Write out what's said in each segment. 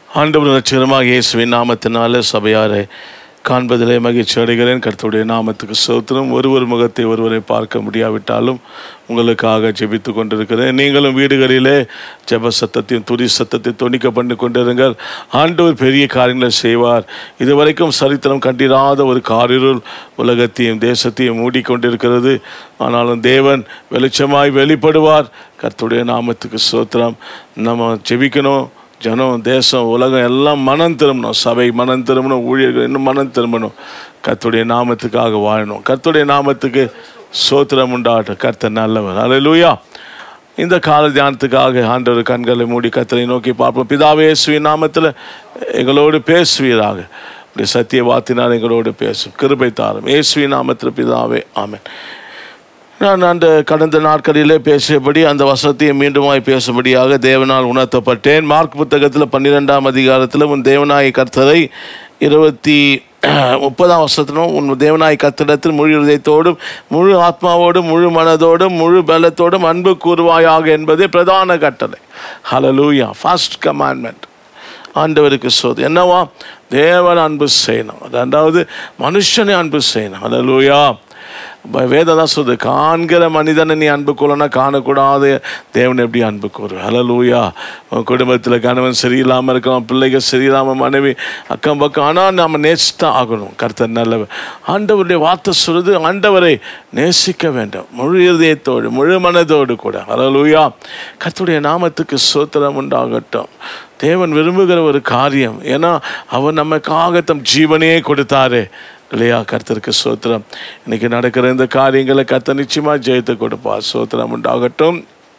ஆண்டவர் ரட்சகரமாக இயேசுவின் நாமத்தினால சபையாரை காண்பதிலே மகிழ்ச்சி அடைகிறேன் கர்த்தருடைய நாமத்துக்கு சோத்திரம் ஒருவர் முகத்தை ஒருவரை பார்க்க முடியாவிட்டாலும் உங்களுக்காக ஜெபித்து கொண்டிருக்கிறேன் நீங்களும் வீடுகளிலே ஜெப சத்தத்தையும் துதி சத்தத்தை தொனிக்க பண்ணி கொண்டிருங்கள் ஆண்டவர் பெரிய காரியங்களை செய்வார் இதுவரைக்கும் சரித்திரம் கண்டிராத ஒரு காரிருள் உலகத்தையும் தேசத்தையும் மூடிக்கொண்டிருக்கிறது ஆனாலும் தேவன் வெளிச்சமாய் வெளிப்படுவார் கர்த்தருடைய நாமத்துக்கு சோத்திரம் நம்ம ஜெபிக்கணும் ஜனம் தேசம் உலகம் எல்லாம் மனம் திரும்பணும் சபை மனம் திரும்பணும் ஊழியர்கள் இன்னும் மனம் திரும்பணும் கர்த்தருடைய நாமத்துக்காக வாழணும் கர்த்தருடைய நாமத்துக்கு சோத்திரம் உண்டாகட்டும் கர்த்தர் நல்லவர் அல்லேலூயா இந்த கால தியானத்துக்காக ஆண்டவர் கண்களை மூடி கர்த்தரை நோக்கி பார்ப்போம் பிதாவே இயேசுவின் நாமத்தில் எங்களோடு பேசுவீராக அப்படி சத்திய வாத்தினால் எங்களோடு பேசும் கிருபை தாரும் இயேசுவின் நாமத்தில் பிதாவே ஆமென் நான் அந்த கடந்த நாட்களிலே பேசியபடி அந்த வசனத்தையும் மீண்டுமாய் பேசும்படியாக தேவனால் உணர்த்தப்பட்டேன் மார்க் புத்தகத்தில் பன்னிரெண்டாம் அதிகாரத்தில் உன் தேவனாய் கர்த்தரை இருபத்தி முப்பதாம் வருஷத்திலும் உன் தேவனாய் கர்த்தரிடத்தில் முழு இதயத்தோடும் முழு ஆத்மாவோடும் முழு மனதோடும் முழு பலத்தோடும் அன்பு கூறுவாயாக என்பதே பிரதான கட்டளை ஹலலூயா ஃபர்ஸ்ட் கமாண்ட்மெண்ட் ஆண்டவருக்கு சோது என்னவா தேவன் அன்பு செய்யணும் ரெண்டாவது மனுஷனை அன்பு செய்யணும் ஹலலூயா வேதம் தான் சொல்லுது காண்கிற மனிதனை நீ அன்பு கொள்ளனா காணக்கூடாது தேவன் எப்படி அன்பு கூறு ஹலலூயா உன் குடும்பத்தில் கணவன் சரியில்லாமல் இருக்கலாம் பிள்ளைகள் சரியில்லாமல் மனைவி அக்கம் பக்கம் ஆனால் நாம் நேசித்தான் ஆகணும் கர்த்தர் நல்லவர் ஆண்டவருடைய வார்த்தை சொல்லுது ஆண்டவரை நேசிக்க வேண்டும் முழு இதயத்தோடு முழு மனதோடு கூட ஹலலூயா கர்த்தருடைய நாமத்துக்கு சோத்திரம் உண்டாகட்டும் தேவன் விரும்புகிற ஒரு காரியம் ஏன்னா அவர் நமக்காக தம் ஜீவனையே கொடுத்தாரு இல்லையா கர்த்தருக்கு சோத்திரம் இன்னைக்கு நடக்கிற இந்த காரியங்களை கர்த்தர் நிச்சயமாக ஜெயத்தை கொடுப்பா சோத்திரம் உண்டாகட்டும்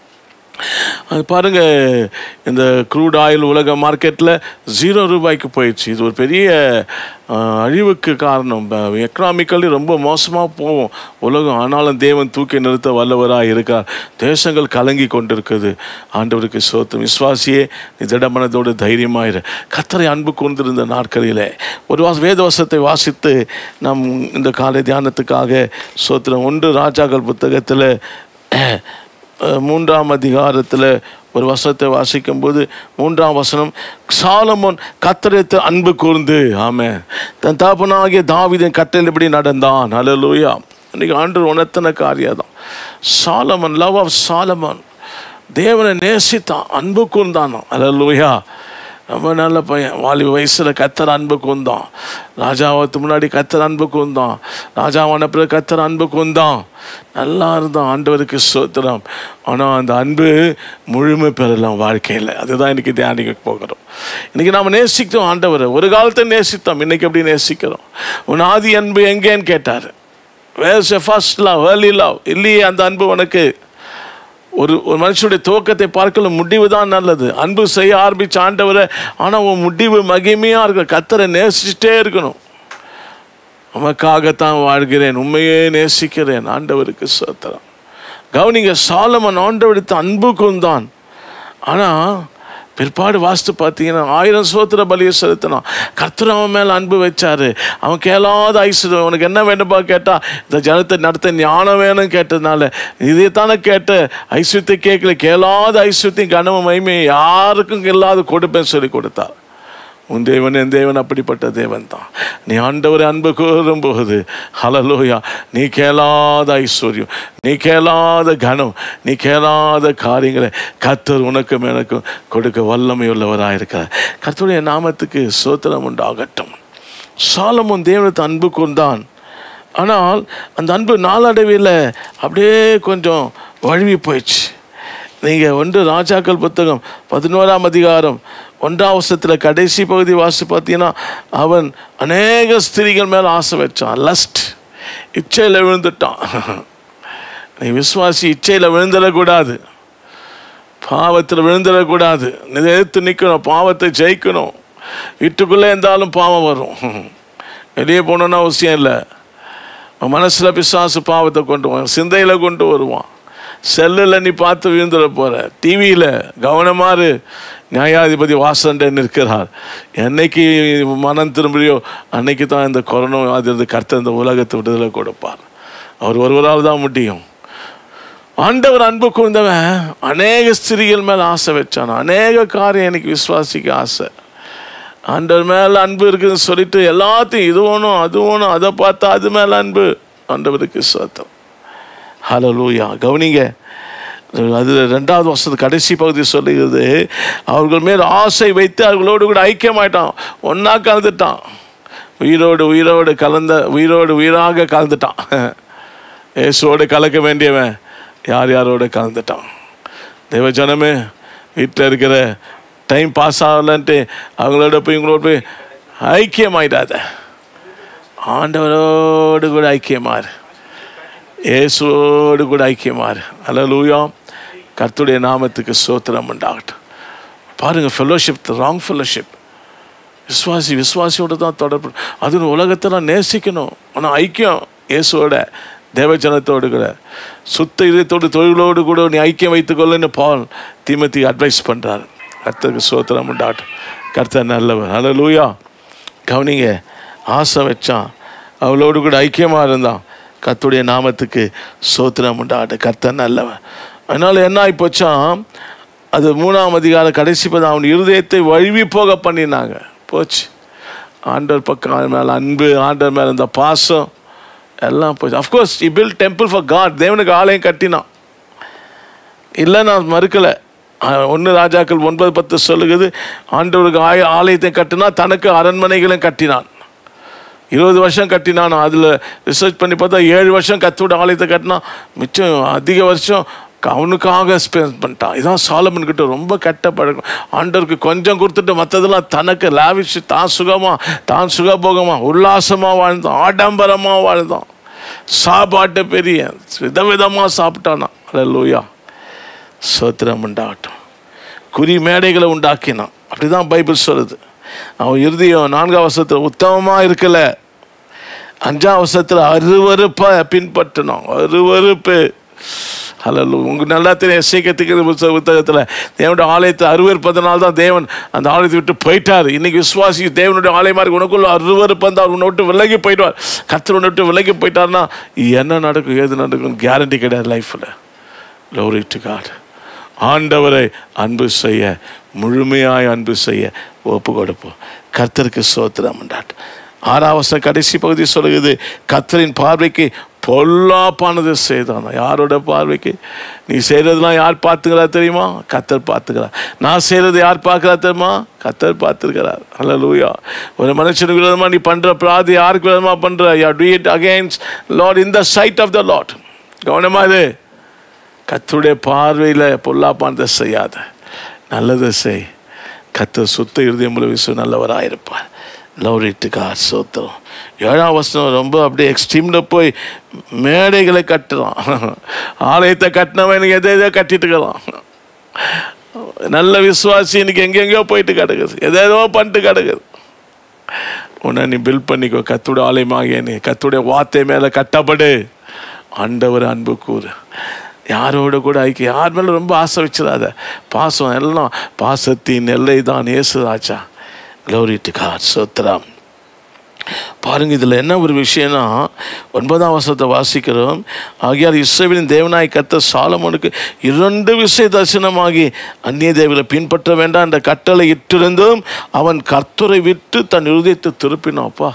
அது பாருங்க இந்த க்ரூட் ஆயில் உலக மார்க்கெட்டில் ஜீரோ ரூபாய்க்கு போயிடுச்சு இது ஒரு பெரிய அஹ், அழிவுக்கு காரணம் எக்கனாமிக்கலி ரொம்ப மோசமாக போகும் உலகம் ஆனாலும் தேவன் தூக்கி நிறுத்த வல்லவராக இருக்கார் தேசங்கள் கலங்கி கொண்டிருக்குது ஆண்டவருக்கு சோத்தம் விசுவாசியே நீ திடமனதோடு தைரியமாயிரு கத்தரை அன்பு கூர்ந்திருந்த நாட்களிலே ஒரு வாச வேதவசத்தை வாசித்து நம் இந்த காலை தியானத்துக்காக சோத்திரம் ஒன்று ராஜாக்கள் புத்தகத்தில் அஹ், மூன்றாம் அதிகாரத்தில் ஒரு வசனத்தை வாசிக்கும்போது மூன்றாம் வசனம் சாலமோன் கத்தரித்து அன்பு கூர்ந்து ஆமே தன் தாப்பனாகிய தாவிதன் கட்டளைப்படி நடந்தான் ஹalleluya இன்னைக்கு ஆண்டு உணர்த்தின காரியம் தான் சாலமன் லவ் ஆஃப் சாலமன் தேவனை நேசித்தான் அன்பு கூர்ந்தானோ ஹalleluya ரொம்ப நல்ல பையன் வாலிப வயசில் கத்தர் அன்பு கூந்தான் ராஜாவத்துக்கு முன்னாடி கத்தர் அன்பு கூந்தான் ராஜாவான பிறகு கத்தர் அன்பு கூந்தான் நல்லா இருந்தான் ஆண்டவருக்கு சோத்திரம் ஆனால் அந்த அன்பு முழுமை பெறலாம் வாழ்க்கையில் அதுதான் இன்னைக்கு தியானிக்க போகிறோம் இன்னைக்கு நாம் நேசிக்கிறோம் ஆண்டவரை ஒரு காலத்தை நேசித்தோம் இன்னைக்கு எப்படி நேசிக்கிறோம் உன் ஆதி அன்பு எங்கேன்னு கேட்டார் where's a first love early love இல்லையே அந்த அன்பு உனக்கு ஒரு ஒரு மனுஷனுடைய துவக்கத்தை பார்க்கல முடிவு தான் நல்லது அன்பு செய்ய ஆரம்பிச்ச ஆண்டவரை ஆனால் உன் முடிவு மகிமையாக இருக்க கத்தரை நேசிச்சுட்டே இருக்கணும் உமக்காகத்தான் வாழ்கிறேன் உண்மையே நேசிக்கிறேன் ஆண்டவருக்கு சோத்திரம் கவனிங்க சாலமன் ஆண்டவருக்கு அன்பு கொண்டான் ஆனால் பிற்பாடு வாஸ்து பார்த்தீங்கன்னா ஆயிரம் சோத்திர பலியை செலுத்தினான் கர்த்தர் அவன் மேலே அன்பு வச்சாரு அவன் கேளாத ஐஸ்வர்யம் அவனுக்கு என்ன வேண்டுமா கேட்டா இந்த ஜனத்தை நடத்த ஞானம் வேணும் கேட்டதுனால இதைத்தானே கேட்ட ஐஸ்வர்யத்தை கேட்கல கேளாத ஐஸ்வர்யத்தையும் கனவு மகிமை யாருக்கும் இல்லாத கொடுப்பேன் சொல்லி கொடுத்தார் உன் தேவன் என் தேவன் அப்படிப்பட்ட தேவன் தான் நீ ஆண்டவரை அன்பு கூறும்போது ஹலலோயா நீ கேளாத ஐஸ்வர்யம் நீ கேளாத கனம் நீ கேளாத காரியங்களை கத்தர் உனக்கும் எனக்கும் கொடுக்க வல்லமை உள்ளவராக இருக்கிறார் கர்த்தருடைய நாமத்துக்கு சோத்திரம் உண்டாகட்டும் சாலமுன் தேவனத்தை அன்பு கூர்ந்தான் ஆனால் அந்த அன்பு நாளடைவில் அப்படியே கொஞ்சம் வழுவி போயிடுச்சு நீங்கள் ஒன்று ராஜாக்கள் புத்தகம் பதினோராம் அதிகாரம் ஒன்றாம் வருஷத்தில் கடைசி பகுதி வாசி பார்த்தீங்கன்னா அவன் அநேக ஸ்திரீகள் மேலே ஆசை வச்சான் லஸ்ட் இச்சையில் விழுந்துட்டான் நீ விசுவாசி இச்சையில் விழுந்துடக்கூடாது பாவத்தில் விழுந்துடக்கூடாது எதிர்த்து நிற்கணும் பாவத்தை ஜெயிக்கணும் வீட்டுக்குள்ளே இருந்தாலும் பாவம் வரும் வெளியே போகணுன்னு அவசியம் இல்லை மனசில் பிசாசு பாவத்தை கொண்டு வருவான் சிந்தையில் கொண்டு வருவான் செல்லில் நீ பார்த்து விழுந்துட போகிற டிவியில் கவனமாறு நியாயாதிபதி வாசண்டன் இருக்கிறார் என்னைக்கு மனம் திரும்பியோ அன்னைக்கு தான் இந்த கொரோனா அது கர்த்தர் இந்த உலகத்தை விடுதலை கொடுப்பார் அவர் ஒருவரால் தான் முடியும் ஆண்டவர் அன்பு கூர்ந்தவன் அநேக ஸ்திரீகள் மேல் ஆசை வச்சான் அநேக காரியம் எனக்கு விசுவாசிக்க ஆசை ஆண்டவர் மேலே அன்பு இருக்குதுன்னு சொல்லிட்டு எல்லாத்தையும் இது வேணும் அது வேணும் அதை பார்த்தா அது மேலே அன்பு ஆண்டவருக்கு சோத்தம் ஹலோ லூயா கவனிங்க அது ரெண்டாவது வருஷத்து கடைசி பகுதி சொல்லுகிறது அவர்கள் மேல் ஆசை வைத்து அவர்களோடு கூட ஐக்கியமாயிட்டான் ஒன்றா கலந்துட்டான் உயிரோடு உயிரோடு கலந்த உயிரோடு உயிராக கலந்துட்டான் இயேசுவோடு கலக்க வேண்டியவன் யார் யாரோட கலந்துட்டான் தேவஜனமே வீட்டில் இருக்கிற டைம் பாஸ் ஆகலன்ட்டு அவங்களோட போய் இவங்களோட போய் ஐக்கியமாயிடாத ஆண்டவரோடு கூட ஐக்கியமாறு இயேசுவோடு கூட ஐக்கியமாறு அல்ல கர்த்துடைய நாமத்துக்கு சோத்திரம் உண்டாகட்டும் பாருங்கள் ஃபெலோஷிப் ராங் ஃபெலோஷிப் விஸ்வாசி விஸ்வாசியோடு தான் தொடர்பு அது உலகத்தில் நேசிக்கணும் ஆனால் ஐக்கியம் இயேசுவோட தேவஜனத்தோடு கூட சுத்த இதயத்தோடு தொழிலோடு கூட நீ ஐக்கியம் வைத்துக்கொள்ளுன்னு பால் தீமத்தி அட்வைஸ் பண்ணுறார் கர்த்தருக்கு சோத்திரம் உண்டாட்டும் கர்த்தர் நல்லவர் ஹலோ லூயா கவனிங்க ஆசை வச்சான் அவளோடு கூட ஐக்கியமாக இருந்தான் கர்த்துடைய நாமத்துக்கு சோத்திரம் உண்டாட்டு கர்த்தர் நல்லவன் அதனால் என்ன ஆகிப்போச்சான் அது மூணாம் அதிகார கடைசி பதம் அவன் இருதயத்தை வழுவி போக பண்ணினாங்க போச்சு ஆண்டவர் பக்கம் அவன் மேலே அன்பு ஆண்டவர் மேலே இந்த பாசம் எல்லாம் போச்சு of course he build temple for God தேவனுக்கு ஆலயம் கட்டினான் இல்லை நான் மறுக்கலை ஒன்று ராஜாக்கள் ஒன்பது பத்து சொல்லுகிறது ஆண்டவருக்கு ஆய ஆலயத்தை கட்டினா தனக்கு அரண்மனைகளும் கட்டினான் இருபது வருஷம் கட்டினான் அதில் ரிசர்ச் பண்ணி பார்த்தா ஏழு வருஷம் கத்தோட ஆலயத்தை கட்டினா மிச்சம் அதிக வருஷம் அவனுக்காக ஸ்பெண்ட் பண்ணிட்டான் இதான் சாலமன் கிட்ட ரொம்ப கெட்ட பழக்கம் ஆண்டவருக்கு கொஞ்சம் கொடுத்துட்டு மற்றதெல்லாம் தனக்கு லாவிஷ் தான் சுகமா தான் சுகபோகமா உல்லாசமாக வாழ்ந்தான் ஆடம்பரமாக வாழ்ந்தான் சாப்பாட்டு பெரிய விதவிதமாக சாப்பிட்டானா அல்ல லூயா சோத்திரம் உண்டாகட்டும் குறி மேடைகளை உண்டாக்கினான் அப்படிதான் பைபிள் சொல்லுது அவன் இறுதியும் நான்காம் வருஷத்தில் உத்தமமாக இருக்கல அஞ்சாம் வருஷத்தில் அருவறுப்பை பின்பற்றணும் அருவறுப்பு அல்ல உங்க நல்லா தெரியும் எஸ்ஐக்கத்துக்கு புத்தக புத்தகத்தில் தேவனுடைய ஆலயத்தை அருவறுப்பதனால தான் தேவன் அந்த ஆலயத்தை விட்டு போயிட்டார் இன்னைக்கு விசுவாசி தேவனுடைய ஆலயமாக இருக்கு உனக்குள்ள அருவறுப்பு வந்து அவர் உன்னை விட்டு விலகி போயிடுவார் கத்தர் உன்னை விட்டு விலகி போயிட்டார்னா என்ன நடக்கும் ஏது நடக்கும் கேரண்டி கிடையாது லைஃப்பில் லோரி டு காட் ஆண்டவரை அன்பு செய்ய முழுமையாய் அன்பு செய்ய ஒப்பு கொடுப்போம் கர்த்தருக்கு சோத்திரம் உண்டாட்டு ஆறாம் வருஷம் கடைசி பகுதி சொல்லுகிறது கர்த்தரின் பார்வைக்கு பொல்லாப்பானது செய்தான் யாரோட பார்வைக்கு நீ செய்கிறதுலாம் யார் பார்த்துக்கிறா தெரியுமா கத்தர் பார்த்துக்கிறா நான் செய்கிறது யார் பார்க்குறா தெரியுமா கத்தர் பார்த்துருக்கிறார் அல்ல லூயா ஒரு மனுஷனுக்கு விரோதமாக நீ பண்ணுற பிராதி யாருக்கு விரோதமாக பண்ணுற you do it against Lord in the sight of the Lord கவனமாக இது கத்தருடைய பார்வையில் பொல்லாப்பானதை செய்யாத நல்லதை செய் கத்தர் சுத்த இருதயம் விசு நல்லவராயிருப்பார் லவ்ரிட்டுக்கார் சோத்திரம் ஏழாம் வருஷம் ரொம்ப அப்படியே எக்ஸ்ட்ரீமில் போய் மேடைகளை கட்டுறான் ஆலயத்தை கட்டினவன் எதை எதோ கட்டிட்டு இருக்கிறான் நல்ல விசுவாசி இன்னைக்கு எங்கெங்கேயோ போயிட்டு கிடக்குது எதேதோ பண்ணிட்டு கிடக்குது உன்னை நீ பில் பண்ணிக்கோ கத்துடைய ஆலயமாக நீ கத்துடைய வார்த்தை மேலே கட்டப்படு ஆண்டவர் அன்பு கூறு யாரோட கூட ஐக்கிய யார் மேலே ரொம்ப ஆசை வச்சிடாத பாசம் எல்லாம் பாசத்தின் எல்லை தான் ஏசுதாச்சா க்ளோரி டு காட் சோத்ராம் பாருங்க இதில் என்ன ஒரு விஷயம்னா ஒன்பதாம் வருஷத்தை வாசிக்கிறோம் ஆகியார் இஸ்ரேலின் தேவனாய் கத்த சாலமோனுக்கு இரண்டு விஷய தரிசனமாகி அந்நிய தேவில பின்பற்ற வேண்டாம் என்ற கட்டளை இட்டிருந்தும் அவன் கர்த்தரை விட்டு தன் இருதயத்தை திருப்பினாப்பா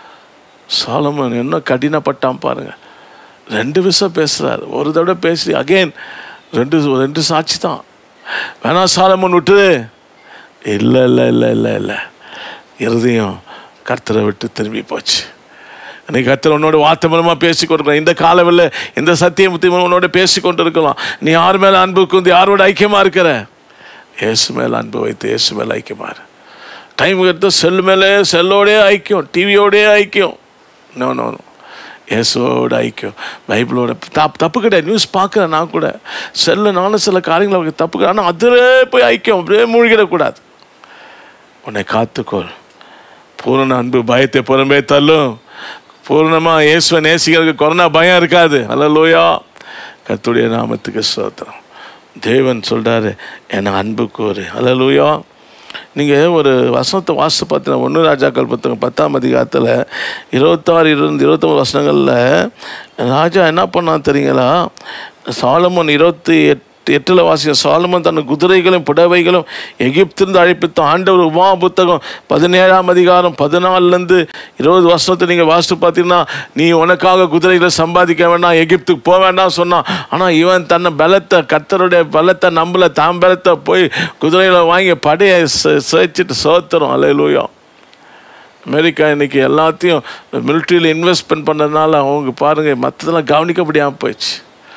சாலமன் என்ன கடினப்பட்டான் பாருங்க ரெண்டு விஷயம் பேசுகிறார் ஒரு தடவை பேசி அகைன் ரெண்டு ரெண்டு சாட்சி தான் வேணா சாலமன் விட்டுரு இல்லை இல்லை இல்லை இல்லை இல்லை இருதயம் கர்த்தரை விட்டு திரும்பி போச்சு இன்னைக்கு கர்த்தர் உன்னோட வார்த்தை மூலமாக பேசி கொண்டிருக்கலாம் இந்த காலவில் இந்த சத்தியமுத்தி உன்னோட பேசி கொண்டு இருக்கலாம் நீ யார் மேலே அன்பு வந்து யாரோட ஐக்கியமாக இருக்கிற இயேசு மேலே அன்பு வைத்து இயேசு மேலே ஐக்கியமாக டைம் எடுத்து செல் மேலே செல்லோடே ஐக்கியம் டிவியோடே ஐக்கியம் நோ நோ நோ இயேசுவோட ஐக்கியம் பைபிளோட தப்பு தப்பு கிடையாது நியூஸ் பார்க்குறேன் நான் கூட செல்ல நானும் சில காரியங்களை தப்பு கிடையாது ஆனால் அதிலே போய் ஐக்கியம் அப்படியே மூழ்கிடக்கூடாது உன்னை காத்துக்கொள் பூரண அன்பு பயத்தை புறம்பே தள்ளும் பூர்ணமாக இயேசுவை நேசிக்கிறதுக்கு கொரோனா பயம் இருக்காது அல்ல லோயா கத்துடைய நாமத்துக்கு சோத்திரம் தேவன் சொல்கிறாரு என்னை அன்பு கூறு அல்ல லூயா நீங்கள் ஒரு வசனத்தை வாசித்து பார்த்தீங்கன்னா ஒன்று ராஜாக்கள் புத்தகம் பத்தாம் அதிகாரத்தில் இருபத்தாறு இருபது இருபத்தொம்பது வசனங்களில் ராஜா என்ன பண்ணான் தெரியுங்களா சாலமோன் இருபத்தி எட் எட்டில் வாசிய சாலமன் தன் குதிரைகளும் புடவைகளும் எகிப்திலிருந்து அழைப்பித்த ஆண்டவர் உமா புத்தகம் பதினேழாம் அதிகாரம் பதினாலுலேருந்து இருபது வருஷத்தை நீங்கள் வாசித்து பார்த்தீங்கன்னா நீ உனக்காக குதிரைகளை சம்பாதிக்க வேண்டாம் எகிப்துக்கு போக வேண்டாம் சொன்னான் ஆனால் இவன் தன்னை பலத்தை கர்த்தருடைய பலத்தை நம்பல தான் பலத்தை போய் குதிரைகளை வாங்கி படையை சேர்ச்சிட்டு சோத்துறோம் அலையிலூயம் அமெரிக்கா இன்னைக்கு எல்லாத்தையும் மிலிட்ரியில் இன்வெஸ்ட்மெண்ட் பண்ணதுனால அவங்க பாருங்கள் மற்றதெல்லாம் கவனிக்க முடியாமல் போயிடுச்சு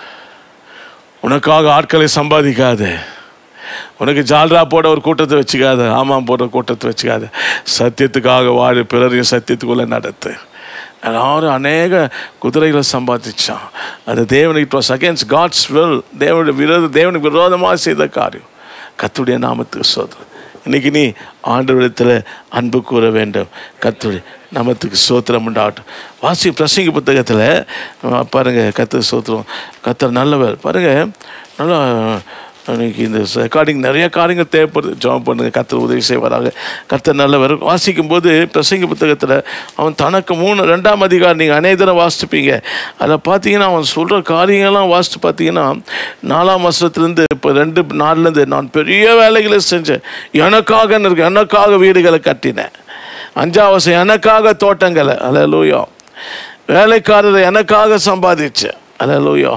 உனக்காக ஆட்களை சம்பாதிக்காத உனக்கு ஜால்ரா போட ஒரு கூட்டத்தை வச்சுக்காத ஆமாம் போடுற கூட்டத்தை வச்சுக்காத சத்தியத்துக்காக வாழ பிறரையும் சத்தியத்துக்குள்ளே நடத்து எல்லாரும் அநேக குதிரைகளை சம்பாதிச்சான் அது தேவனுக்கு it was against God's will தேவனுடைய விரோத தேவனுக்கு விரோதமாக செய்த காரியம் கத்துடைய நாமத்துக்கு சோதனை இன்னைக்கு நீ ஆண்டவரிடத்தில் அன்பு கூற வேண்டும் கத்துடைய நாமத்துக்கு சோத்திரம் உண்டாகட்டும் வாசி பிரசங்க புத்தகத்தில் பாருங்க கத்து சோத்திரம் கத்தர் நல்லவர் பாருங்க நல்லா இன்னைக்கு இந்த ரெக்கார்டிங் நிறைய காரியங்கள் தேவைப்படுது ஜாப் பண்ணுங்க கத்தர் உதவி செய்வாராக கத்தர் நல்லவர் வாசிக்கும் போது பிரசங்க புத்தகத்தில் அவன் தனக்கு மூணு ரெண்டாம் அதிகாரம் நீங்கள் அநேக தடவை வாசிப்பீங்க அதில் பார்த்தீங்கன்னா அவன் சொல்கிற காரியங்கள்லாம் வாசித்து பார்த்தீங்கன்னா நாலாம் வருஷத்துலேருந்து இப்போ ரெண்டு நாள்லேருந்து நான் பெரிய வேலைகளை செஞ்சேன் எனக்காக இருக்கு எனக்காக வீடுகளை கட்டினேன் அஞ்சாம் வருஷம் எனக்காக தோட்டங்களை அல லூயா வேலைக்காரரை எனக்காக சம்பாதிச்சேன் அல லூயா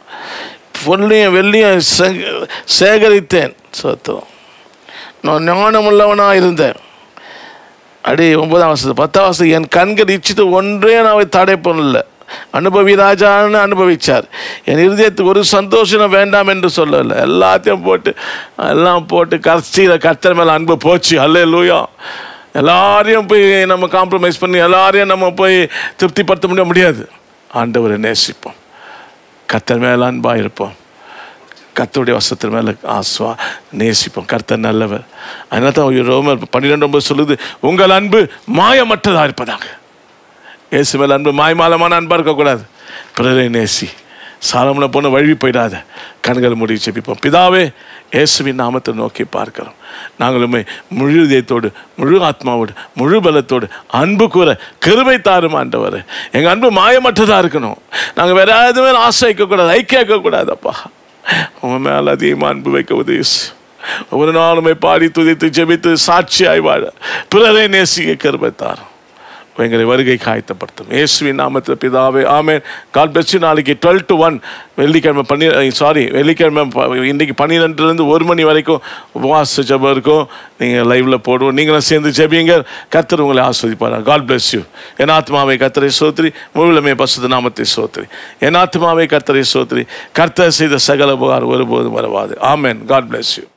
பொருளையும் வெள்ளியும் சே- சேகரித்தேன் சத்தம் நான் ஞானமுள்ளவனாக இருந்தேன் அடி ஒன்பதாம் வருஷத்து பத்தாம் வருஷம் என் கண்கள் இச்சித்து ஒன்றே நான் தடை பண்ணல அனுபவி ராஜான்னு அனுபவிச்சார் என் இருதயத்துக்கு ஒரு சந்தோஷம் வேண்டாம் என்று சொல்லலை எல்லாத்தையும் போட்டு எல்லாம் போட்டு கடைசியில் கர்த்தர் மேலே அன்பு போச்சு அல்ல லூயா எல்லாரையும் போய் நம்ம காம்ப்ரமைஸ் பண்ணி எல்லாரையும் நம்ம போய் திருப்திப்படுத்த முடிய முடியாது ஆண்டவரை நேசிப்போம் கர்த்தர் மேலே அன்பாக இருப்போம் கர்த்தருடைய வசத்தின் மேலே ஆஸ்வா நேசிப்போம் கர்த்தர் நல்லவர் அதனால தான் ரோமர் பன்னிரெண்டு ஒன்பது சொல்லுது உங்கள் அன்பு மாயமற்றதாக இருப்பதாக இயேசு மேல் அன்பு மாய்மாலமான அன்பாக இருக்கக்கூடாது பிறரை நேசி சாலமுன போன வழி போயிடாத கண்கள் மூடி செபிப்போம் பிதாவே இயேசுவின் நாமத்தை நோக்கி பார்க்கிறோம் நாங்களுமே முழு இதயத்தோடு முழு ஆத்மாவோடு முழு பலத்தோடு அன்பு கூற கிருபை தாரும் ஆண்டவர் எங்கள் அன்பு மாயமற்றதாக இருக்கணும் நாங்கள் வேற எதுவுமே ஆசை வைக்கக்கூடாது ஐக்கிய வைக்கக்கூடாதப்பா உன் மேலே அதிகமாக அன்பு வைக்க உதவி செய். ஒவ்வொரு நாளுமே பாடி துதித்து ஜெபித்து சாட்சியாய் வாழ பிறரை நேசிக்க கிருபை தாரும் எங்களை வருகை காயத்தப்படுத்தும் இயேசுவின் நாமத்தில் பிதாவே ஆமென் கால் பெஸ்ட் நாளைக்கு டுவெல் டு ஒன் வெள்ளிக்கிழமை பன்னி சாரி வெள்ளிக்கிழமை ப- இன்னைக்கு பன்னிரெண்டுலேருந்து ஒரு மணி வரைக்கும் உபவாச ஜெபம் இருக்கும் நீங்கள் லைவ்ல போடுவோம் நீங்களும் சேர்ந்து ஜெபிங்க கத்தர் உங்களை ஆஸ்வதிப்பார் காட் bless யூ என் ஆத்மாவை கத்தரை சோத்ரி முழுமே பசுத நாமத்தை சோத்ரி என் ஆத்மாவை கத்தரை சோத்ரி கர்த்தர் செய்த சகல உபகாரம் ஒருபோதும் வரவாது ஆமென் காட் bless யூ